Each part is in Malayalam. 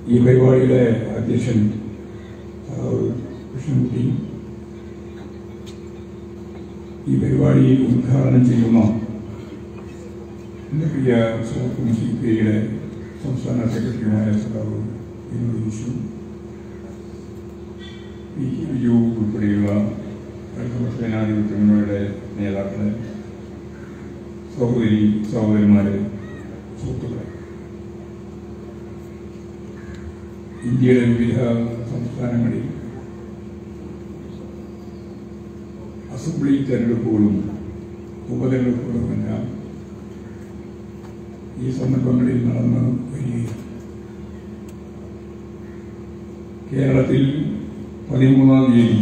ഈ പരിപാടിയുടെ അധ്യക്ഷൻ സഖാവ് കൃഷ്ണൻകുട്ടി ഈ പരിപാടി ഉദ്ഘാടനം ചെയ്യുന്ന എൻ്റെ പ്രിയ സുഹൃത്തും സി പി ഐയുടെ സംസ്ഥാന സെക്രട്ടറിയുമായ സഖാവ് വിനോദ് വിഷു പി കെ ബിജു ഉൾപ്പെടെയുള്ള ഇടതുപക്ഷ ജനാധിപത്യ മുന്നണിയുടെ നേതാക്കളെ സഹോദരി സഹോദരന്മാരെ സുഹൃത്തുക്കളെ ഇന്ത്യയുടെ വിവിധ സംസ്ഥാനങ്ങളിൽ അസംബ്ലി തെരഞ്ഞെടുപ്പുകളും ഉപതെരഞ്ഞെടുപ്പുകളുമെല്ലാം ഈ സന്ദർഭങ്ങളിൽ നടന്ന് വരികയാണ് കേരളത്തിൽ പതിമൂന്നാം തീയതി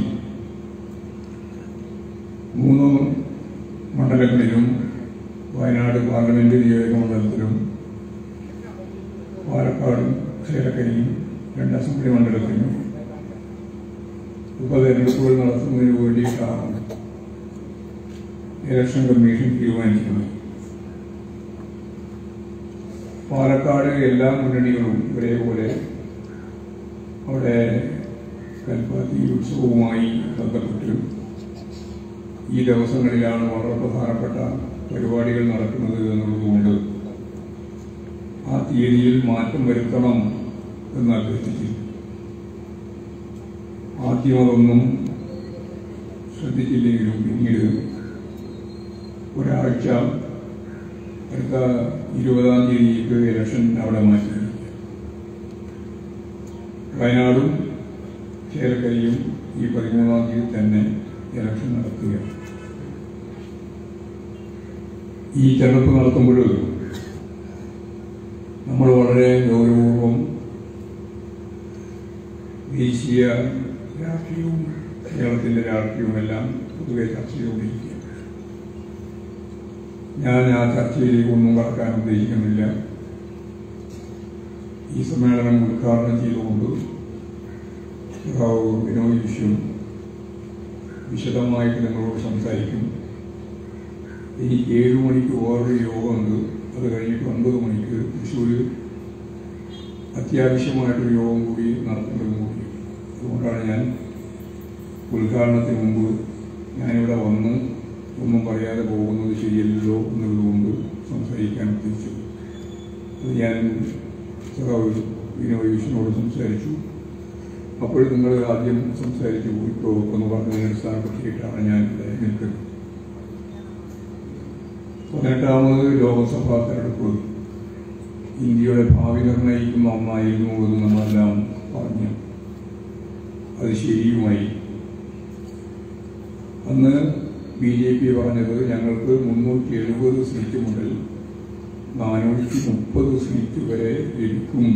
മൂന്ന് മണ്ഡലങ്ങളിലും വയനാട് പാർലമെന്റ് നിയോജക മണ്ഡലത്തിലും പാലക്കാടും ചേലക്കരയും രണ്ട് അസംബ്ലി മണ്ഡലത്തിലും ഉപതെരഞ്ഞെടുപ്പുകൾ നടത്തുന്നതിന് വേണ്ടിയിട്ടാണ് ഇലക്ഷൻ കമ്മീഷൻ തീരുമാനിക്കുന്നത് പാലക്കാട് എല്ലാ മുന്നണികളും ഒരേപോലെ അവിടെ കൽപ്പാത്തി ഉത്സവവുമായി ബന്ധപ്പെട്ട് ഈ ദിവസങ്ങളിലാണ് വളരെ പ്രധാനപ്പെട്ട പരിപാടികൾ നടക്കുന്നത് എന്നുള്ളതുകൊണ്ട് ആ തീയതിയിൽ മാറ്റം വരുത്തണം എന്ന് അഭ്യർത്ഥിച്ചു ആദ്യം അതൊന്നും ശ്രദ്ധിച്ചില്ലെങ്കിലും പിന്നീട് ഒരാഴ്ച അടുത്ത ഇരുപതാം തീയതിക്ക് ഇലക്ഷൻ അവിടെ മാറ്റി വയനാടും ചേലക്കരയും ഈ പതിമൂന്നാം തീയതി തന്നെ ഇലക്ഷൻ നടത്തുകയാണ് ഈ തെരഞ്ഞെടുപ്പ് നടത്തുമ്പോൾ നമ്മൾ വളരെ ഗൗരവപൂർവം ദേശീയ രാഷ്ട്രീയവും കേരളത്തിൻ്റെ രാഷ്ട്രീയവും എല്ലാം പൊതുവെ ചർച്ച ചെയ്തുകൊണ്ടിരിക്കുകയാണ് ഞാൻ ആ ചർച്ചയിലേക്ക് ഒന്നും കടക്കാൻ ഉദ്ദേശിക്കുന്നില്ല ഈ സമ്മേളനം ഉദ്ഘാടനം ചെയ്തുകൊണ്ട് സഖാവ് വിനോദ് വിശ്വം വിശദമായിട്ട് നിങ്ങളോട് സംസാരിക്കും എനിക്ക് ഏഴു മണിക്ക് വേറൊരു യോഗമുണ്ട് അത് കഴിഞ്ഞിട്ട് ഒൻപത് മണിക്ക് തൃശ്ശൂർ അത്യാവശ്യമായിട്ടൊരു യോഗം കൂടി നടത്തേണ്ടതും കൂടി അതുകൊണ്ടാണ് ഞാൻ ഉദ്ഘാടനത്തിന് മുമ്പ് ഞാനിവിടെ വന്ന് ഒന്നും പറയാതെ പോകുന്നത് ശരിയല്ലല്ലോ എന്നുള്ളതുകൊണ്ട് സംസാരിക്കാൻ ഉദ്ദേശിച്ചത് അത് ഞാൻ സഖാവ് വിനോദ് വിഷ്ണുവോട് സംസാരിച്ചു അപ്പോൾ നിങ്ങൾ ആദ്യം സംസാരിച്ചു ഇപ്പോൾ എന്ന് പറഞ്ഞതിനെ അടിസ്ഥാനപ്പെടുത്തിയിട്ടാണ് ഞാൻ ഇവിടെ നിൽക്കുന്നത് പതിനെട്ടാമത് ലോക്സഭാ തെരഞ്ഞെടുപ്പ് ഇന്ത്യയുടെ ഭാവി നിർണ്ണയിക്കുന്ന ഒന്നായിരുന്നു എന്ന് നമ്മളെല്ലാം പറഞ്ഞു അത് ശരിയുമായി അന്ന് ബി ജെ പി പറഞ്ഞത് ഞങ്ങൾക്ക് മുന്നൂറ്റി എഴുപത് സീറ്റ് മുതൽ നാനൂറ്റി മുപ്പത് സീറ്റ് വരെ ലഭിക്കും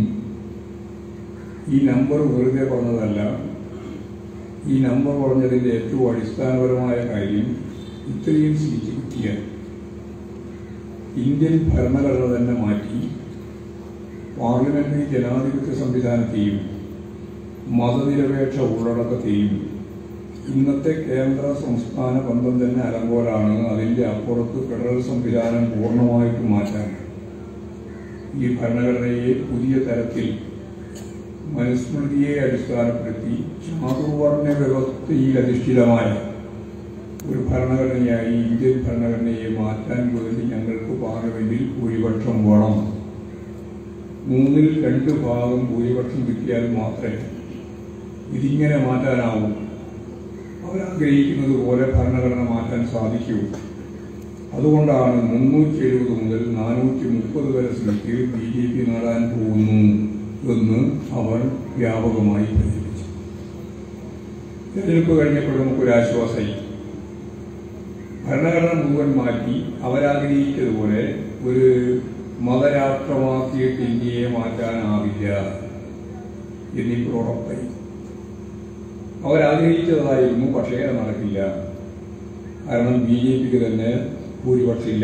ഈ നമ്പർ വെറുതെ പറഞ്ഞതല്ല ഈ നമ്പർ പറഞ്ഞതിൻ്റെ ഏറ്റവും അടിസ്ഥാനപരമായ കാര്യം ഇത്രയും സീറ്റ് കിട്ടിയാൽ ഇന്ത്യൻ ഭരണഘടന തന്നെ മാറ്റി പാർലമെന്ററി ജനാധിപത്യ സംവിധാനത്തെയും മതനിരപേക്ഷ ഉള്ളടക്കത്തെയും ഇന്നത്തെ കേന്ദ്ര സംസ്ഥാന ബന്ധം തന്നെ അലങ്കോലാണ് അതിൻ്റെ അപ്പുറത്ത് ഫെഡറൽ സംവിധാനം പൂർണ്ണമായിട്ട് മാറ്റാൻ ഈ ഭരണഘടനയെ പുതിയ തരത്തിൽ മനുസ്മൃതിയെ അടിസ്ഥാനപ്പെടുത്തി ചാതുവർണ്ണ വ്യവസ്ഥയിൽ അധിഷ്ഠിതമായ ഒരു ഭരണഘടനയായി ഇന്ത്യൻ ഭരണഘടനയെ മാറ്റാൻ വേണ്ടി ഞങ്ങൾക്ക് പാർലമെന്റിൽ ഭൂരിപക്ഷം വേണം മൂന്നിൽ രണ്ട് ഭാഗം ഭൂരിപക്ഷം കിട്ടിയാൽ മാത്രമേ ഇതിങ്ങനെ മാറ്റാനാവൂ അവരാഗ്രഹിക്കുന്നത് പോലെ ഭരണഘടന മാറ്റാൻ സാധിക്കൂ അതുകൊണ്ടാണ് മുന്നൂറ്റി എഴുപത് മുതൽ നാനൂറ്റി മുപ്പത് വരെ സീറ്റ് ബി ജെ പി നേടാൻ പോകുന്നു എന്ന് അവർ വ്യാപകമായി പ്രചരിപ്പിച്ചു തെരഞ്ഞെടുപ്പ് കഴിഞ്ഞപ്പോൾ നമുക്കൊരു ആശ്വാസമായി ഭരണഘടന മുഴുവൻ മാറ്റി അവരാഗ്രഹിച്ചതുപോലെ ഒരു മതരാഷ്ട്രമാക്കിയിട്ട് ഇന്ത്യയെ മാറ്റാനാവില്ല എന്നിപ്പോൾ ഉറപ്പായി അവരാഗ്രഹിച്ചതായിരുന്നു പക്ഷേ അത് നടക്കില്ല കാരണം ബി ജെ പിക്ക് തന്നെ ഭൂരിപക്ഷമില്ല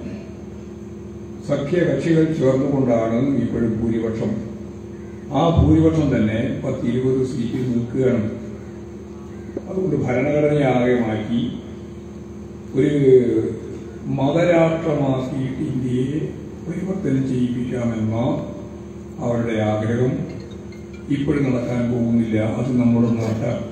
സഖ്യകക്ഷികൾ ചേർന്നുകൊണ്ടാണ് ഇപ്പോഴും ഭൂരിപക്ഷം ആ ഭൂരിപക്ഷം തന്നെ പത്ത് ഇരുപത് സീറ്റിൽ നിൽക്കുകയാണ് അതുകൊണ്ട് ഭരണഘടനയാകെ മാറ്റി ഒരു മതരാഷ്ട്രമാക്കിയിട്ട് ഇന്ത്യയെ പരിവർത്തനം ചെയ്യിപ്പിക്കാമെന്ന അവരുടെ ആഗ്രഹം ഇപ്പോഴും നടക്കാൻ പോകുന്നില്ല അത് നമ്മുടെ നാട്ടാണ്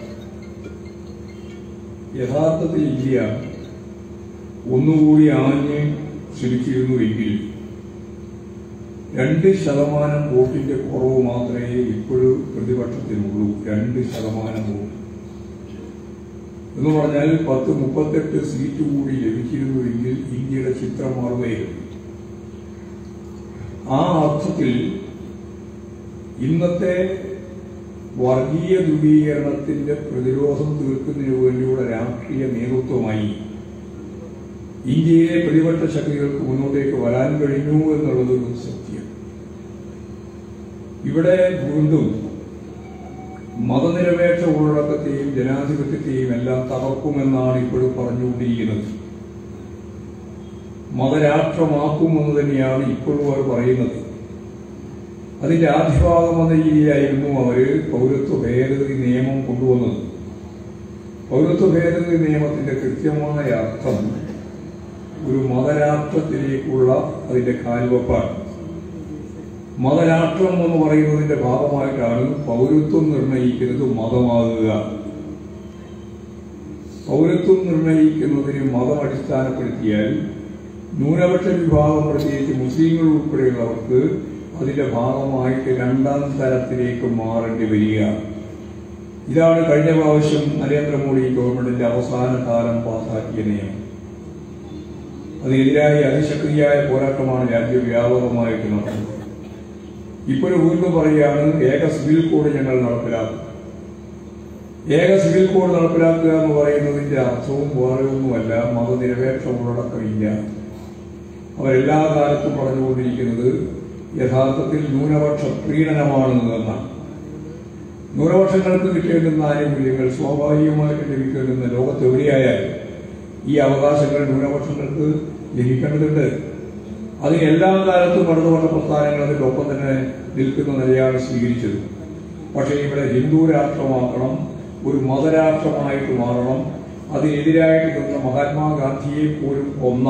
യഥാർത്ഥത്തിൽ ഇന്ത്യ ഒന്നുകൂടി ആഞ്ഞ് ശ്രമിച്ചിരുന്നുവെങ്കിൽ രണ്ട് ശതമാനം വോട്ടിന്റെ കുറവ് മാത്രമേ ഇപ്പോഴും പ്രതിപക്ഷത്തിനുള്ളൂ രണ്ട് ശതമാനം വോട്ട് എന്ന് പറഞ്ഞാൽ പത്ത് മുപ്പത്തെട്ട് സീറ്റ് കൂടി ലഭിച്ചിരുന്നുവെങ്കിൽ ഇന്ത്യയുടെ ചിത്രം മാറുകയായിരുന്നു ആ അർത്ഥത്തിൽ ഇന്നത്തെ വർഗീയ ധ്രുവീകരണത്തിന്റെ പ്രതിരോധം തീർക്കുന്നതിന് വേണ്ടിയുള്ള രാഷ്ട്രീയ നേതൃത്വമായി ഇന്ത്യയിലെ പ്രതിപക്ഷ ശക്തികൾക്ക് മുന്നോട്ടേക്ക് വരാൻ കഴിഞ്ഞു എന്നുള്ളത് ഒരു സത്യം ഇവിടെ വീണ്ടും മതനിരപേക്ഷ ഉള്ളടക്കത്തെയും ജനാധിപത്യത്തെയും എല്ലാം തകർക്കുമെന്നാണ് ഇപ്പോഴും പറഞ്ഞുകൊണ്ടിരിക്കുന്നത് മതരാഷ്ട്രമാക്കുമെന്ന് തന്നെയാണ് ഇപ്പോഴും അവർ പറയുന്നത് അതിന്റെ ആദ്യഭാഗം എന്ന രീതിയിലായിരുന്നു അവര് പൗരത്വ ഭേദഗതി നിയമം കൊണ്ടുവന്നത് പൗരത്വ ഭേദഗതി നിയമത്തിന്റെ കൃത്യമായ അർത്ഥം ഒരു മതരാഷ്ട്രത്തിലേക്കുള്ള അതിന്റെ കാൽവപ്പാണ് മതരാഷ്ട്രം എന്ന് പറയുന്നതിന്റെ ഭാഗമായിട്ടാണ് പൗരത്വം നിർണയിക്കുന്നത് മതമാകുക പൗരത്വം നിർണയിക്കുന്നതിന് മതം അടിസ്ഥാനപ്പെടുത്തിയാൽ ന്യൂനപക്ഷ വിഭാഗം പ്രത്യേകിച്ച് മുസ്ലിങ്ങൾ ഉൾപ്പെടെയുള്ളവർക്ക് അതിന്റെ ഭാഗമായിട്ട് രണ്ടാം തരത്തിലേക്ക് മാറേണ്ടി വരിക ഇതാണ് കഴിഞ്ഞ പ്രാവശ്യം നരേന്ദ്രമോദി ഗവൺമെന്റിന്റെ അവസാന കാലം പാസാക്കിയ നിയമം അതിനെതിരായി അതിശക്തിയായ പോരാട്ടമാണ് രാജ്യവ്യാപകമായിട്ട് നടന്നത് ഇപ്പോഴും വീണ്ടും പറയുകയാണ് ഏക സിവിൽ കോഡ് ഞങ്ങൾ നടപ്പിലാക്കും ഏക സിവിൽ കോഡ് നടപ്പിലാക്കുക എന്ന് പറയുന്നതിന്റെ അർത്ഥവും വേറെയൊന്നുമല്ല മതനിരപേക്ഷ ഉള്ളടക്കമില്ല അവരെല്ലാ കാലത്തും പറഞ്ഞുകൊണ്ടിരിക്കുന്നത് യഥാർത്ഥത്തിൽ ന്യൂനപക്ഷ പ്രീണനമാണ് എന്നാണ് ന്യൂനപക്ഷങ്ങൾക്ക് കിട്ടേണ്ടുന്ന ആനുകൂല്യങ്ങൾ സ്വാഭാവികമായിട്ട് ലഭിക്കേണ്ടുന്ന ലോകത്ത് എവിടെയായാലും ഈ അവകാശങ്ങൾ ന്യൂനപക്ഷങ്ങൾക്ക് ലഭിക്കേണ്ടതുണ്ട് അതിന് എല്ലാ കാലത്തും കടന്നുവന്ന പ്രസ്ഥാനങ്ങൾ അതിന്റെ ഒപ്പം തന്നെ നിൽക്കുന്ന നിലയാണ് സ്വീകരിച്ചത് പക്ഷേ ഇവിടെ ഹിന്ദു രാഷ്ട്രമാക്കണം ഒരു മതരാഷ്ട്രമായിട്ട് മാറണം അതിനെതിരായിട്ട് നിന്ന മഹാത്മാഗാന്ധിയെ പോലും കൊന്ന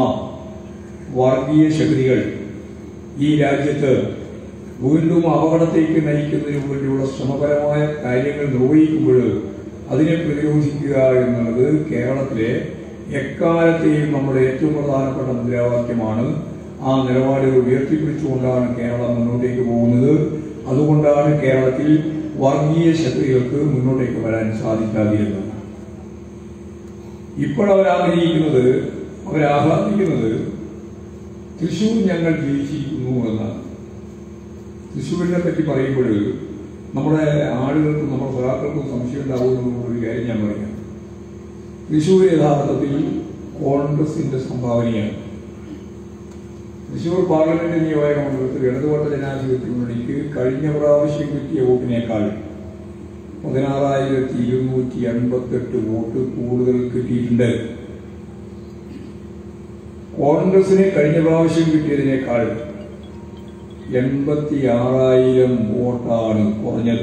വർഗീയ ശക്തികൾ ഈ രാജ്യത്ത് വീണ്ടും അപകടത്തേക്ക് നയിക്കുന്നതിന് വേണ്ടിയുള്ള ശ്രമപരമായ കാര്യങ്ങൾ നിർവഹിക്കുമ്പോൾ അതിനെ പ്രതിരോധിക്കുക എന്നുള്ളത് കേരളത്തിലെ എക്കാലത്തെയും നമ്മുടെ ഏറ്റവും പ്രധാനപ്പെട്ട മുദ്രാവാക്യമാണ് ആ നിലപാടുകൾ ഉയർത്തിപ്പിടിച്ചുകൊണ്ടാണ് കേരളം മുന്നോട്ടേക്ക് പോകുന്നത് അതുകൊണ്ടാണ് കേരളത്തിൽ വർഗീയ ശക്തികൾക്ക് മുന്നോട്ടേക്ക് വരാൻ സാധിക്കാതിരുന്നത് ഇപ്പോൾ അവരാഗ്രഹിക്കുന്നത് അവരാഹ്ലാദിക്കുന്നത് തൃശൂർ ഞങ്ങൾ ജയിച്ചിരിക്കുന്നു എന്നാണ് തൃശ്ശൂരിനെ പറ്റി പറയുമ്പോൾ നമ്മുടെ ആളുകൾക്കും നമ്മുടെ സഹാക്കൾക്കും സംശയം ഉണ്ടാകുന്ന ഒരു കാര്യം ഞാൻ പറയാം തൃശ്ശൂർ യഥാർത്ഥത്തിൽ കോൺഗ്രസിന്റെ സംഭാവനയാണ് തൃശ്ശൂർ പാർലമെന്റ് നിയോജക മണ്ഡലത്തിൽ ഇടതുപക്ഷ ജനാധിപത്യ മുന്നണിക്ക് കഴിഞ്ഞ പ്രാവശ്യം കിട്ടിയ വോട്ടിനേക്കാൾ പതിനാറായിരത്തി ഇരുന്നൂറ്റി എൺപത്തെട്ട് വോട്ട് കൂടുതൽ കിട്ടിയിട്ടുണ്ട് കോൺഗ്രസിന് കഴിഞ്ഞ പ്രാവശ്യം കിട്ടിയതിനേക്കാൾ എൺപത്തി ആറായിരം വോട്ടാണ് കുറഞ്ഞത്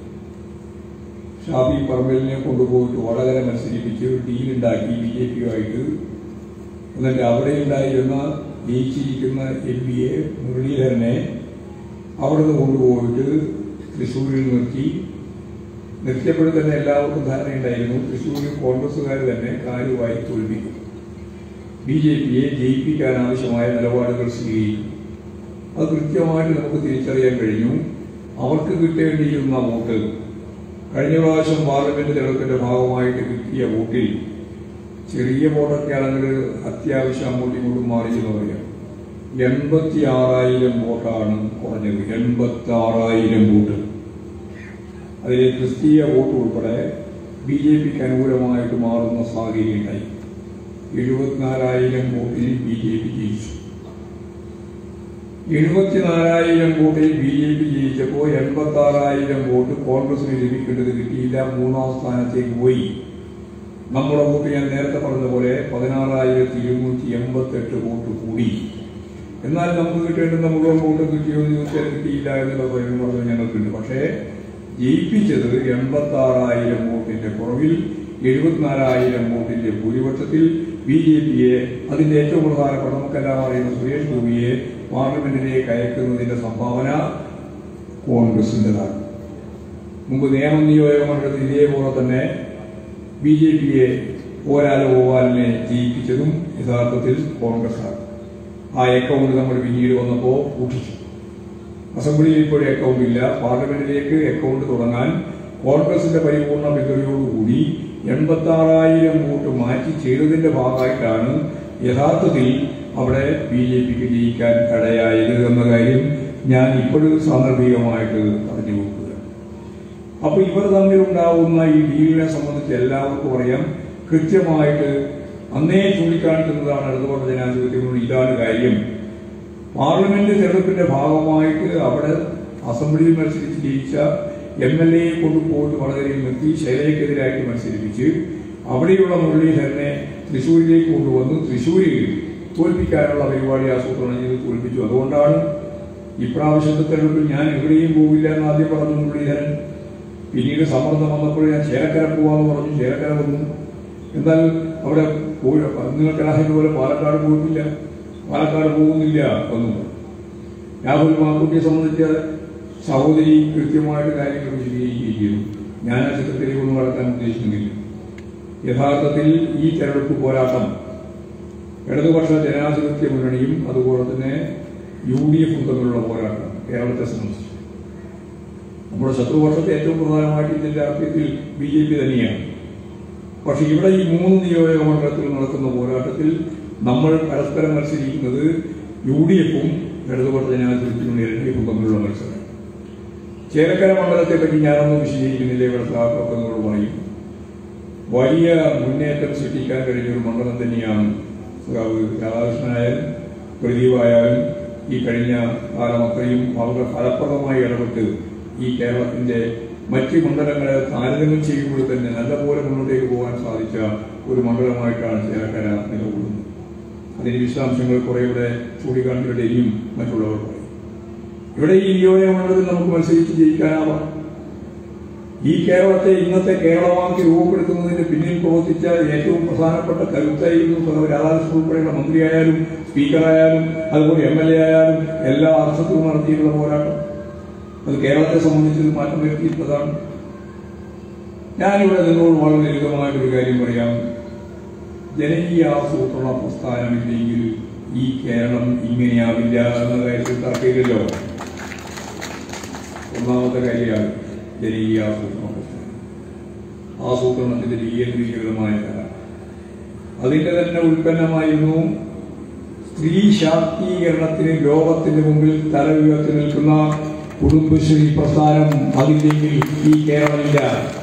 ഷാഫി പറമ്പലിനെ കൊണ്ടുപോയിട്ട് വടകര മത്സരിപ്പിച്ച് ഒരു ഡീലുണ്ടാക്കി ബി ജെ പിയുമായിട്ട് എന്നിട്ട് അവിടെ ഉണ്ടായിരുന്ന ജയിച്ചിരിക്കുന്ന എം പി എ മുരളീധരനെ അവിടുന്ന് കൊണ്ടുപോയിട്ട് തൃശ്ശൂരിൽ നിർത്തി നിർത്തിയപ്പോഴും തന്നെ എല്ലാവർക്കും ധാരണയുണ്ടായിരുന്നു തൃശ്ശൂരിൽ കോൺഗ്രസ്സുകാർ തന്നെ കാര്യമായി തോൽപ്പിക്കും ബി ജെ പിയെ ജയിപ്പിക്കാൻ ആവശ്യമായ നിലപാടുകൾ സ്വീകരിക്കും അത് കൃത്യമായിട്ട് നമുക്ക് തിരിച്ചറിയാൻ കഴിഞ്ഞു അവർക്ക് കിട്ടേണ്ടിയിരുന്ന വോട്ട് കഴിഞ്ഞ പ്രാവശ്യം പാർലമെന്റ് തെരഞ്ഞെടുപ്പിന്റെ ഭാഗമായിട്ട് കിട്ടിയ വോട്ടിൽ ചെറിയ വോട്ടൊക്കെ ആണെങ്കിൽ അത്യാവശ്യം അങ്ങോട്ടും ഇങ്ങോട്ടും മാറി എന്ന് പറയാം എൺപത്തി ആറായിരം വോട്ടാണ് കുറഞ്ഞത് എൺപത്തി ആറായിരം വോട്ട് അതിലെ ക്രിസ്തീയ വോട്ട് ഉൾപ്പെടെ ബി ജെ പിക്ക് അനുകൂലമായിട്ട് മാറുന്ന സാഹചര്യം ഉണ്ടായി എഴുപത്തിനാലായിരം വോട്ടിൽ ബി ജെ പി ജയിച്ചു എഴുപത്തിനാലായിരം വോട്ടിൽ ബി ജെ പി ജയിച്ചപ്പോൾ എൺപത്തി ആറായിരം വോട്ട് കോൺഗ്രസിന് ലഭിക്കേണ്ടത് കിട്ടിയില്ല മൂന്നാം സ്ഥാനത്തേക്ക് പോയി നമ്മുടെ വോട്ട് ഞാൻ നേരത്തെ പറഞ്ഞ പോലെ പതിനാറായിരത്തി ഇരുന്നൂറ്റി എൺപത്തി എട്ട് വോട്ട് കൂടി എന്നാൽ നമുക്ക് കിട്ടേണ്ടുന്ന മുഴുവൻ വോട്ട് കിട്ടിയോ എന്ന് ചോദിച്ചാൽ കിട്ടിയില്ല എന്നുള്ള പറയുന്നത് ഞങ്ങൾക്കുണ്ട് പക്ഷേ ജയിപ്പിച്ചത് എൺപത്തി ആറായിരം വോട്ടിന്റെ കുറവിൽ എഴുപത്തിനാലായിരം വോട്ടിന്റെ ഭൂരിപക്ഷത്തിൽ ബി ജെ പിയെ അതിന്റെ ഏറ്റവും പ്രധാനപ്പെട്ട നമുക്കെല്ലാം അറിയുന്ന സുരേഷ് ഗോപിയെ പാർലമെന്റിലേക്ക് അയക്കുന്നതിന്റെ സംഭാവന കോൺഗ്രസിൻ്റെതാണ് മുമ്പ് നിയമ നിയോജക മണ്ഡലത്തിൽ ഇതേപോലെ തന്നെ ബി ജെ പിയെ പോരാല ഗോപാലിനെ ജയിപ്പിച്ചതും യഥാർത്ഥത്തിൽ കോൺഗ്രസ്സാണ് ആ അക്കൗണ്ട് നമ്മൾ പിന്നീട് വന്നപ്പോൾ കൂട്ടിച്ചു അസംബ്ലിയിൽ ഇപ്പോഴും അക്കൗണ്ട് ഇല്ല പാർലമെന്റിലേക്ക് അക്കൗണ്ട് തുടങ്ങാൻ കോൺഗ്രസിന്റെ പരിപൂർണ പിന്തുണയോടുകൂടി എൺപത്തി ആറായിരം വോട്ട് മാറ്റി ചെയ്തതിന്റെ ഭാഗമായിട്ടാണ് യഥാർത്ഥത്തിൽ അവിടെ ബി ജെ പിക്ക് ജയിക്കാൻ ഇടയായത് എന്ന കാര്യം ഞാൻ ഇപ്പോഴും സാന്ദർഭികമായിട്ട് പറഞ്ഞു കൊടുക്കുക അപ്പൊ ഇവർ തമ്മിലുണ്ടാവുന്ന ഈ ഡീലിനെ സംബന്ധിച്ച് എല്ലാവർക്കും അറിയാം കൃത്യമായിട്ട് അന്നേ ചൂണ്ടിക്കാണിക്കുന്നതാണ് ഇടതുപക്ഷ ജനാധിപത്യങ്ങളോട് ഇതാണ് കാര്യം പാർലമെന്റ് തെരഞ്ഞെടുപ്പിന്റെ ഭാഗമായിട്ട് അവിടെ അസംബ്ലിയിൽ മത്സരിച്ച് ജയിച്ച എം എൽ എയെ കൊണ്ടുപോയിട്ട് വളരെയും നിർത്തി ശൈലജയ്ക്കെതിരായിട്ട് മത്സരിപ്പിച്ച് അവിടെയുള്ള മുരളീധരനെ തൃശ്ശൂരിലേക്ക് കൊണ്ടുവന്ന് തൃശ്ശൂരിൽ തോൽപ്പിക്കാനുള്ള പരിപാടി ആസൂത്രണം ചെയ്ത് തോൽപ്പിച്ചു അതുകൊണ്ടാണ് ഇപ്രാവശ്യത്തെ തെരഞ്ഞെടുപ്പിൽ ഞാൻ എവിടെയും പോവില്ല എന്ന് ആദ്യം പറഞ്ഞു മുരളീധരൻ പിന്നീട് സമ്മർദ്ദം വന്നപ്പോൾ ഞാൻ ചേലക്കര പോവാന്ന് പറഞ്ഞു ചേലക്കര വന്നു എന്നാൽ അവിടെ പോയി നിങ്ങൾ കലാഹിന്റെ പോലെ പാലക്കാട് പോയിട്ടില്ല പാലക്കാട് പോകുന്നില്ല എന്നും രാഹുൽ മാക്കുട്ടിയെ സംബന്ധിച്ച് സഹോദരി കൃത്യമായിട്ട് കാര്യങ്ങൾ വിശദീകരിക്കുകയും ചെയ്തു ഞാൻ ആ ചിത്രത്തിലേക്കൊന്നും കടക്കാൻ ഉദ്ദേശിക്കുന്നില്ല യഥാർത്ഥത്തിൽ ഈ തെരഞ്ഞെടുപ്പ് പോരാട്ടം ഇടതുപക്ഷ ജനാധിപത്യ മുന്നണിയും അതുപോലെ തന്നെ യു ഡി എഫും തമ്മിലുള്ള പോരാട്ടം കേരളത്തെ സംബന്ധിച്ച് നമ്മുടെ ശത്രുപക്ഷത്തെ ഏറ്റവും പ്രധാനമായിട്ട് ഇതിന്റെ രാഷ്ട്രീയത്തിൽ ബി ജെ പി തന്നെയാണ് പക്ഷെ ഇവിടെ ഈ മൂന്ന് നിയോജക മണ്ഡലത്തിൽ നടക്കുന്ന പോരാട്ടത്തിൽ നമ്മൾ പരസ്പരം മത്സരിക്കുന്നത് യു ഡി എഫും ഇടതുപക്ഷ ജനാധിപത്യ മുന്നണി എൽ ഡി എഫും തമ്മിലുള്ള മത്സരം ചേലക്കര മണ്ഡലത്തെ പറ്റി ഞാനൊന്നും വിശദീകരിക്കുന്നില്ല ഇവിടെ സഹാക്കളൊക്കെ എന്നോട് പറയും വലിയ മുന്നേറ്റം സൃഷ്ടിക്കാൻ കഴിഞ്ഞ ഒരു മണ്ഡലം തന്നെയാണ് സഖാവ് രാധാകൃഷ്ണനായാലും പ്രദീപായാലും ഈ കഴിഞ്ഞ കാലം അത്രയും വളരെ ഫലപ്രദമായി ഇടപെട്ട് ഈ കേരളത്തിന്റെ മറ്റ് മണ്ഡലങ്ങളെ താരതമ്യം ചെയ്യുമ്പോൾ തന്നെ നല്ലപോലെ മുന്നോട്ടേക്ക് പോകാൻ സാധിച്ച ഒരു മണ്ഡലമായിട്ടാണ് ചേലക്കര നിലകൊള്ളുന്നത് അതിന്റെ വിശദാംശങ്ങൾ കുറെ ഇവിടെ ചൂണ്ടിക്കാണിച്ചിട്ട് ഇനിയും മറ്റുള്ളവർ പറയും ഇവിടെ ഈ നിയോജക മണ്ഡലത്തിൽ നമുക്ക് മത്സരിച്ച് ജയിക്കാനാവാം ഈ കേരളത്തെ ഇന്നത്തെ കേരളമാക്കി രൂപപ്പെടുത്തുന്നതിന് പിന്നിൽ പ്രവർത്തിച്ച ഏറ്റവും പ്രധാനപ്പെട്ട കരുത്തായിരുന്നു സഹോദരൻ രാധാകൃഷ്ണൻ ഉൾപ്പെടെയുള്ള മന്ത്രിയായാലും സ്പീക്കറായാലും അതുപോലെ എം എൽ എ ആയാലും എല്ലാ അർത്ഥത്തിലും നടത്തിയിട്ടുള്ള പോരാട്ടം അത് കേരളത്തെ സംബന്ധിച്ച് മാറ്റം വരുത്തിയിട്ടുള്ളതാണ് ഞാനിവിടെ നിന്നോട് വളരെ ലളിതമായിട്ടൊരു കാര്യം പറയാം ജനകീയ ആസൂത്രണ പ്രസ്ഥാനമില്ലെങ്കിൽ ഈ കേരളം ഇങ്ങനെയാവില്ല എന്ന കാര്യത്തിൽ തർക്കമില്ലല്ലോ ഒന്നാമത്തെ കാര്യമാണ് ജനകീയ ആസൂത്രണ പ്രസ്ഥാനം ആസൂത്രണത്തിന്റെ വികേന്ദ്രീകൃതമായ കല അതിന്റെ തന്നെ ഉൽപ്പന്നമായിരുന്നു സ്ത്രീ ശാക്തീകരണത്തിന് ലോകത്തിന്റെ മുമ്പിൽ തല ഉയർത്തി നിൽക്കുന്ന കുടുംബശ്രീ പ്രസ്ഥാനം അതില്ലെങ്കിൽ ഈ കേരളമില്ല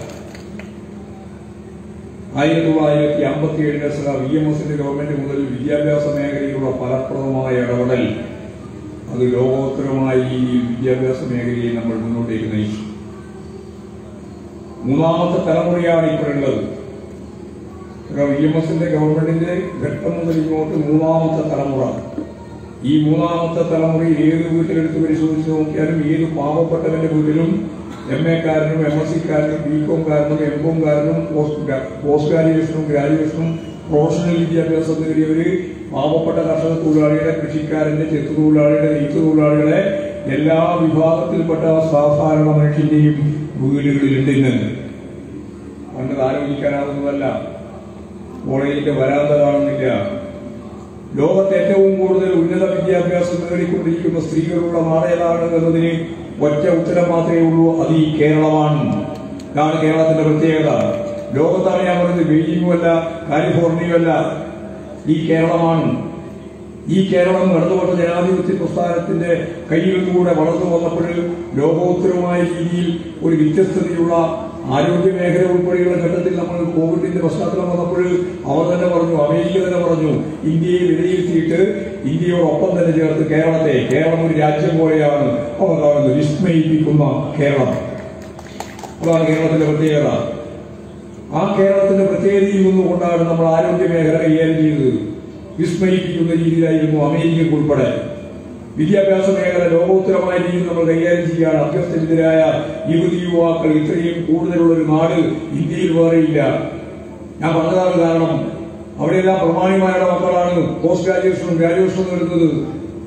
ആയിരത്തി തൊള്ളായിരത്തി അമ്പത്തി ഏഴിലെ സഹ വി എം എസിന്റെ ഗവൺമെന്റ് മുതൽ വിദ്യാഭ്യാസ മേഖലയിലുള്ള ഫലപ്രദമായ ഇടപെടൽ അത് ലോകോത്തരമായി ഈ വിദ്യാഭ്യാസ മേഖലയെ നമ്മൾ മുന്നോട്ടേക്ക് നയിച്ചു മൂന്നാമത്തെ തലമുറയാണ് ഇപ്പോഴുള്ളത് വി എം എസിന്റെ ഗവൺമെന്റിന്റെ ഘട്ടം മുതൽ ഇങ്ങോട്ട് മൂന്നാമത്തെ തലമുറ ഈ മൂന്നാമത്തെ തലമുറ ഏത് വീട്ടിലെടുത്ത് പരിശോധിച്ച് നോക്കിയാലും ഏത് പാവപ്പെട്ടവന്റെ വീട്ടിലും എം എ കാരനും എം എസ് സിക്കാരനും ബി കോം കാരനും എം കോം കാരനും പോസ്റ്റ് ഗ്രാജുവേഷനും ഗ്രാജുവേഷനും പ്രൊഫഷണൽ വിദ്യാഭ്യാസം നേടിയവര് പാവപ്പെട്ട കർഷക തൊഴിലാളികളെ കൃഷിക്കാരന്റെ ചെത്തു തൊഴിലാളികളെ നെയ്ത്ത് തൊഴിലാളികളെ എല്ലാ വിഭാഗത്തിൽപ്പെട്ട സാധാരണ മനുഷ്യന്റെയും വീടുകളിലുണ്ട് ഇന്ന് പണ്ട് ആലോചിക്കാനാവുന്നതല്ല കോളേജിന്റെ വരാന്ത കാണുന്നില്ല ലോകത്തെ ഏറ്റവും കൂടുതൽ ഉന്നത വിദ്യാഭ്യാസം നേടിക്കൊണ്ടിരിക്കുന്ന സ്ത്രീകളുടെ നാടേതാണ് എന്നതിന് ഒറ്റ ഉത്തരം മാത്രമേ ഉള്ളൂ അത് ഈ കേരളമാണ് ഇതാണ് കേരളത്തിന്റെ പ്രത്യേകത ലോകത്താണ് ഞാൻ പറയുന്നത് ബെയ്ജിങ്ങും അല്ല കാലിഫോർണിയയും അല്ല ഈ കേരളമാണ് ഈ കേരളം ഇടതുപക്ഷ ജനാധിപത്യ പ്രസ്ഥാനത്തിന്റെ കയ്യിൽ നിന്നുകൂടെ വളർന്നു വന്നപ്പോൾ ലോകോത്തരമായ രീതിയിൽ ഒരു വ്യത്യസ്തതയുള്ള ആരോഗ്യ മേഖല ഉൾപ്പെടെയുള്ള ഘട്ടത്തിൽ നമ്മൾ കോവിഡിന്റെ പശ്ചാത്തലം വന്നപ്പോൾ അവർ തന്നെ പറഞ്ഞു അമേരിക്ക തന്നെ പറഞ്ഞു ഇന്ത്യയെ വിലയിരുത്തിയിട്ട് ഇന്ത്യയോടൊപ്പം തന്നെ ചേർത്ത് കേരളത്തെ കേരളം ഒരു രാജ്യം പോലെയാണ് അവർ കാണുന്നത് വിസ്മയിപ്പിക്കുന്ന കേരളം അതാണ് കേരളത്തിന്റെ പ്രത്യേകത ആ കേരളത്തിന്റെ പ്രത്യേകതയിൽ നിന്നുകൊണ്ടാണ് നമ്മൾ ആരോഗ്യ മേഖല കൈകാര്യം ചെയ്തത് വിസ്മയിപ്പിക്കുന്ന രീതിയിലായിരുന്നു അമേരിക്ക ഉൾപ്പെടെ വിദ്യാഭ്യാസ മേഖല ലോകോത്തരമായ രീതിയിൽ നമ്മൾ കൈകാര്യം ചെയ്യുകയാണ് അഭ്യസ്തവിദ്യരായ യുവതി യുവാക്കൾ ഇത്രയും കൂടുതലുള്ള ഒരു നാട് ഇന്ത്യയിൽ വേറെയില്ല ഞാൻ പറഞ്ഞതാണ് കാരണം അവിടെയെല്ലാം പ്രമാണിമാരുടെ മക്കളാണ് പോസ്റ്റ് ഗ്രാജുവേഷനും ഗ്രാജുവേഷനും നേടുന്നത്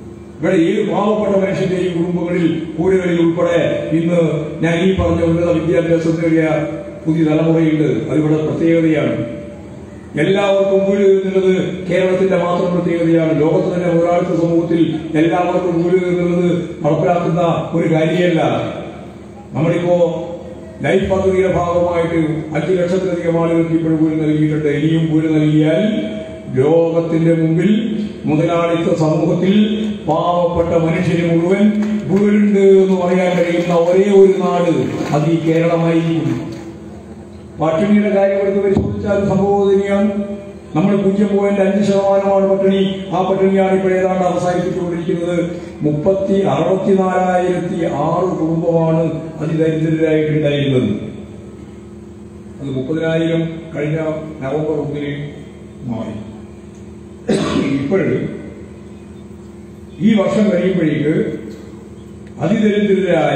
ഇവിടെ ഏത് പാവപ്പെട്ട മനുഷ്യന്റെയും കുടുംബങ്ങളിൽ കൂരകളിൽ ഉൾപ്പെടെ ഇന്ന് ഞാൻ ഈ പറഞ്ഞ ഉന്നത വിദ്യാഭ്യാസം നേടിയ പുതിയ തലമുറയുണ്ട് അതിവിടെ പ്രത്യേകതയാണ് എല്ലാവർക്കും വീട് എന്നുള്ളത് കേരളത്തിന്റെ മാത്രം പ്രത്യേകതയാണ് ലോകത്ത് തന്നെ ഒരാൾക്ക് സമൂഹത്തിൽ എല്ലാവർക്കും വീട് എന്നുള്ളത് നടപ്പിലാക്കുന്ന ഒരു കാര്യമല്ല നമ്മളിപ്പോ ലൈഫ് പദ്ധതിയുടെ ഭാഗമായിട്ട് അഞ്ചു ലക്ഷത്തിലധികം ആളുകൾക്ക് ഇപ്പോഴും വീട് നൽകിയിട്ടുണ്ട് ഇനിയും വീട് നൽകിയാൽ ലോകത്തിന്റെ മുമ്പിൽ മുതലാളിത്ത സമൂഹത്തിൽ പാവപ്പെട്ട മനുഷ്യന് മുഴുവൻ വീടുണ്ട് എന്ന് പറയാൻ കഴിയുന്ന ഒരേ ഒരു നാട് അത് ഈ കേരളമായിരിക്കും പട്ടിണിയുടെ കാര്യം എടുത്ത് പരിശോധിച്ചാൽ സംഭവതന്നെയാണ് നമ്മൾ പൂജ്യം പോയിന്റ് അഞ്ച് ശതമാനമാണ് പട്ടിണി ആ പട്ടിണിയാണ് ഇപ്പോൾ ഏതാണ്ട് അവസാനിപ്പിച്ചുകൊണ്ടിരിക്കുന്നത് മുപ്പത്തി അറുപത്തിനാലായിരത്തി ആറ് കുടുംബമാണ് അതിദരിദ്രരായിട്ടുണ്ടായിരുന്നത് അത് മുപ്പതിനായിരം കഴിഞ്ഞ നവംബർ ഒന്നിന് മാറി ഇപ്പോഴ് ഈ വർഷം കഴിയുമ്പോഴേക്ക് അതിദരിദ്രരായ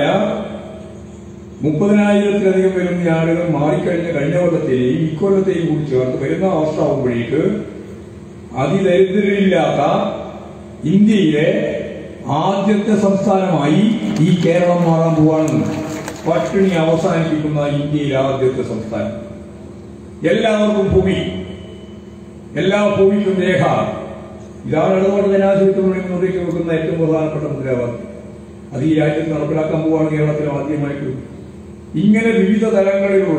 മുപ്പതിനായിരത്തിലധികം വരുന്ന ആളുകൾ മാറിക്കഴിഞ്ഞ കഴിഞ്ഞ കൊല്ലത്തെയും ഇക്കൊല്ലത്തെയും കൂടി ചേർത്ത് വരുന്ന വർഷമാകുമ്പോഴേക്ക് അതിദരിദ്രരില്ലാത്ത ഇന്ത്യയിലെ ആദ്യത്തെ സംസ്ഥാനമായി ഈ കേരളം മാറാൻ പോവാണ് പട്ടിണി അവസാനിപ്പിക്കുന്ന ഇന്ത്യയിലെ ആദ്യത്തെ സംസ്ഥാനം എല്ലാവർക്കും ഭൂമി എല്ലാ ഭൂമിക്കും രേഖ ഇതാണ് ഇടപാട് ജനാധിപത്യം മുന്നോട്ടേക്ക് വെക്കുന്ന ഏറ്റവും പ്രധാനപ്പെട്ട മുദ്രാവാക്യം അത് ഈ രാജ്യത്ത് നടപ്പിലാക്കാൻ പോവാണ് കേരളത്തിൽ ആദ്യമായിട്ട് ഇങ്ങനെ വിവിധ തലങ്ങളിലുള്ള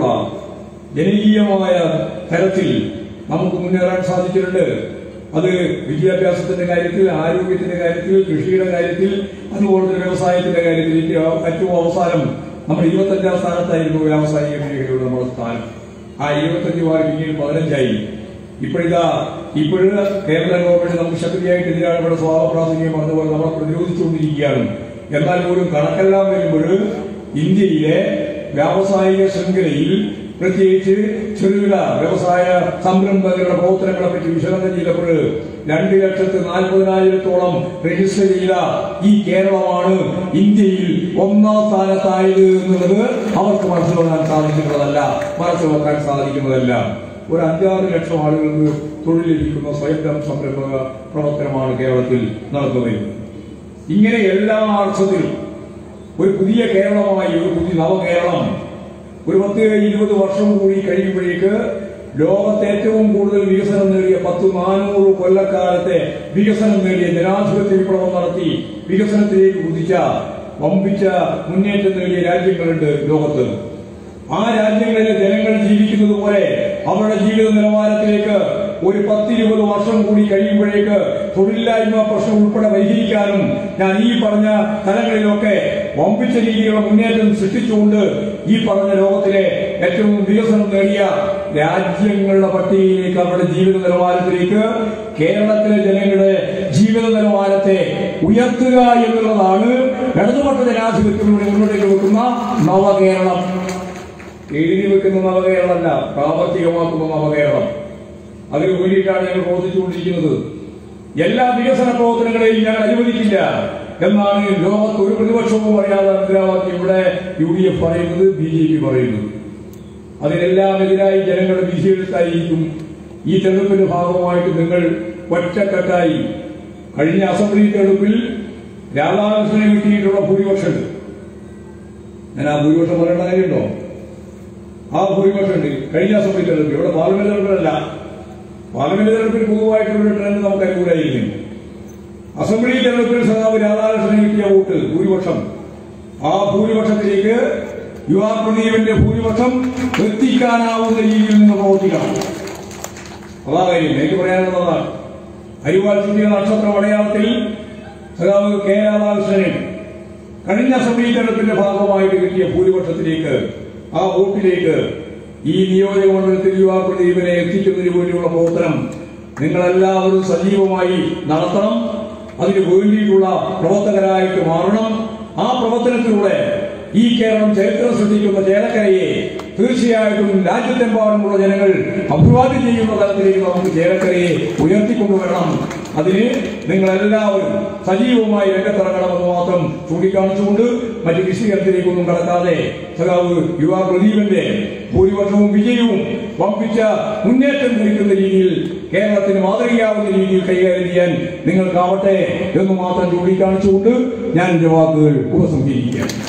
ജനകീയമായ തരത്തിൽ നമുക്ക് മുന്നേറാൻ സാധിച്ചിട്ടുണ്ട് അത് വിദ്യാഭ്യാസത്തിന്റെ കാര്യത്തിൽ ആരോഗ്യത്തിന്റെ കാര്യത്തിൽ കൃഷിയുടെ കാര്യത്തിൽ അതുപോലെ തന്നെ വ്യവസായത്തിന്റെ കാര്യത്തിൽ ഇന്ത്യ ഏറ്റവും അവസാനം നമ്മൾ ഇരുപത്തഞ്ചാം സ്ഥാനത്തായിരുന്നു വ്യാവസായിക മേഖലയുടെ നമ്മുടെ സ്ഥാനം ആ ഇരുപത്തഞ്ച് മാറി പിന്നീട് പതിനഞ്ചായി ഇപ്പോഴിതാ ഇപ്പോഴും കേന്ദ്ര ഗവൺമെന്റ് നമുക്ക് ശക്തിയായിട്ട് എതിരാണ് ഇവിടെ സ്വാഭാവികം പറഞ്ഞതുപോലെ നമ്മളെ പ്രതിരോധിച്ചുകൊണ്ടിരിക്കുകയാണ് എന്നാൽ പോലും കണക്കെല്ലാം വരുമ്പോൾ ഇന്ത്യയിലെ വ്യാവസായിക ശൃംഖലയിൽ പ്രത്യേകിച്ച് ചെറുകിട വ്യവസായ സംരംഭകരുടെ പ്രവർത്തനങ്ങളെ പറ്റി വിശകലനം ചെയ്തപ്പോൾ രണ്ട് ലക്ഷത്തി നാൽപ്പതിനായിരത്തോളം രജിസ്റ്റർ ചെയ്ത ഈ കേരളമാണ് ഇന്ത്യയിൽ ഒന്നാം സ്ഥാനത്തായത് എന്നുള്ളത് അവർക്ക് മനസ്സിലാക്കാൻ സാധിക്കുന്നതല്ല മനസ്സിലാക്കാൻ സാധിക്കുന്നതല്ല ഒരു അഞ്ചാറ് ലക്ഷം ആളുകൾക്ക് തൊഴിൽ ലഭിക്കുന്ന സ്വയം സംരംഭക പ്രവർത്തനമാണ് കേരളത്തിൽ നടത്തുന്നത് ഇങ്ങനെ എല്ലാ അർത്ഥത്തിലും ഒരു പുതിയ കേരളമായി ഒരു പുതിയ നവകേരളം ഒരു പത്ത് ഇരുപത് വർഷം കൂടി കഴിയുമ്പോഴേക്ക് ലോകത്ത് ഏറ്റവും കൂടുതൽ വികസനം നേടിയ പത്ത് നാനൂറ് കൊല്ലക്കാലത്തെ വികസനം നേടിയ ജനാധിപത്യ വിപ്ലവം നടത്തി വികസനത്തിലേക്ക് കുതിച്ച വമ്പിച്ച മുന്നേറ്റം നേടിയ രാജ്യങ്ങളുണ്ട് ലോകത്ത് ആ രാജ്യങ്ങളിലെ ജനങ്ങൾ ജീവിക്കുന്നത് പോലെ അവരുടെ ജീവിത നിലവാരത്തിലേക്ക് ഒരു പത്തിരുപത് വർഷം കൂടി കഴിയുമ്പോഴേക്ക് തൊഴിലില്ലായ്മ പ്രശ്നം ഉൾപ്പെടെ പരിഹരിക്കാനും ഞാൻ ഈ പറഞ്ഞ തലങ്ങളിലൊക്കെ വമ്പിച്ച രീതിയിലുള്ള മുന്നേറ്റം സൃഷ്ടിച്ചുകൊണ്ട് ഈ പറഞ്ഞ ലോകത്തിലെ ഏറ്റവും വികസനം നേടിയ രാജ്യങ്ങളുടെ പട്ടികയിലേക്ക് അവരുടെ ജീവിത നിലവാരത്തിലേക്ക് കേരളത്തിലെ ജനങ്ങളുടെ ജീവിത നിലവാരത്തെ ഉയർത്തുക എന്നുള്ളതാണ് ഇടതുപക്ഷ ജനാധിപത്യത്തിലൂടെ മുന്നോട്ടേക്ക് വെക്കുന്ന നവകേരളം എഴുതി വെക്കുന്ന നവകേരളമല്ല പ്രാവർത്തികമാക്കുന്ന നവകേരളം അതിനു വേണ്ടിയിട്ടാണ് ഞങ്ങൾ പ്രവർത്തിച്ചുകൊണ്ടിരിക്കുന്നത് എല്ലാ വികസന പ്രവർത്തനങ്ങളെയും ഞങ്ങൾ അനുവദിക്കില്ല എന്നാണ് ലോകത്ത് ഒരു പ്രതിപക്ഷവും പറയാതെ മുദ്രാവാക്യം ഇവിടെ യു ഡി എഫ് പറയുന്നത് ബി ജെ പി പറയുന്നത് അതിനെല്ലാം എതിരായി ജനങ്ങളുടെ വിധിയെഴുത്തായിരിക്കും ഈ തെരഞ്ഞെടുപ്പിന്റെ ഭാഗമായിട്ട് നിങ്ങൾ ഒറ്റക്കെട്ടായി കഴിഞ്ഞ അസംബ്ലി തെരഞ്ഞെടുപ്പിൽ രാധാകൃഷ്ണനെ കിട്ടിയിട്ടുള്ള ഭൂരിപക്ഷം ഞാൻ ആ ഭൂരിപക്ഷം പറയേണ്ട കാര്യമുണ്ടോ ആ ഭൂരിപക്ഷം ഉണ്ട് കഴിഞ്ഞ അസംബ്ലി തെരഞ്ഞെടുപ്പിൽ ഇവിടെ പാർലമെന്റ് തെരഞ്ഞെടുപ്പിലല്ല പാർലമെന്റ് തെരഞ്ഞെടുപ്പിൽ പൊതുവായിട്ടുള്ള ട്രെൻഡ് നമുക്ക് അനുകൂലമായിരിക്കും അസംബ്ലി തെരഞ്ഞെടുപ്പിൽ സഖാവ് രാധാകൃഷ്ണന് കിട്ടിയ വോട്ട് ഭൂരിപക്ഷം ആ ഭൂരിപക്ഷത്തിലേക്ക് യുവാ പ്രദീപിന്റെ ഭൂരിപക്ഷം എത്തിക്കാനാവുന്ന രീതിയിൽ നിന്ന് പ്രവർത്തിക്കണം അതാ കാര്യം എനിക്ക് പറയാനുള്ളതാണ് അരിവാൾ ചുറ്റിയ നക്ഷത്ര അടയാളത്തിൽ സഖാവ് കെ രാധാകൃഷ്ണന് കഴിഞ്ഞ അസംബ്ലി തെരഞ്ഞെടുപ്പിന്റെ ഭാഗമായിട്ട് കിട്ടിയ ഭൂരിപക്ഷത്തിലേക്ക് ആ വോട്ടിലേക്ക് ഈ നിയോജക മണ്ഡലത്തിൽ യുവാ പ്രദീപിനെ എത്തിക്കുന്നതിന് വേണ്ടിയുള്ള പ്രവർത്തനം നിങ്ങളെല്ലാവരും സജീവമായി നടത്തണം അതിനു വേണ്ടിയിട്ടുള്ള പ്രവർത്തകരായിട്ട് മാറണം ആ പ്രവർത്തനത്തിലൂടെ ഈ കേരളം ചരിത്രം സൃഷ്ടിക്കുന്ന ചേലക്കരയെ തീർച്ചയായിട്ടും രാജ്യത്തെമ്പാടുമുള്ള ജനങ്ങൾ അഭിവാദ്യം ചെയ്യുന്ന തലത്തിലേക്ക് നമുക്ക് ചേലക്കരയെ ഉയർത്തിക്കൊണ്ടുവരണം അതിന് നിങ്ങളെല്ലാവരും സജീവമായി രംഗത്തിറങ്ങണമെന്ന് മാത്രം ചൂണ്ടിക്കാണിച്ചുകൊണ്ട് മറ്റു വിശദീകരണത്തിലേക്കൊന്നും കടക്കാതെ സഖാവ് യുവാ പ്രദീപന്റെ ഭൂരിപക്ഷവും വിജയവും വമ്പിച്ച മുന്നേറ്റം കുറിക്കുന്ന രീതിയിൽ കേരളത്തിന് മാതൃകയാവുന്ന രീതിയിൽ കൈകാര്യം ചെയ്യാൻ നിങ്ങൾക്കാവട്ടെ എന്ന് മാത്രം ചൂണ്ടിക്കാണിച്ചുകൊണ്ട് ഞാൻ എന്റെ വാക്കുകൾ ഉപസംഹരിക്കുകയാണ്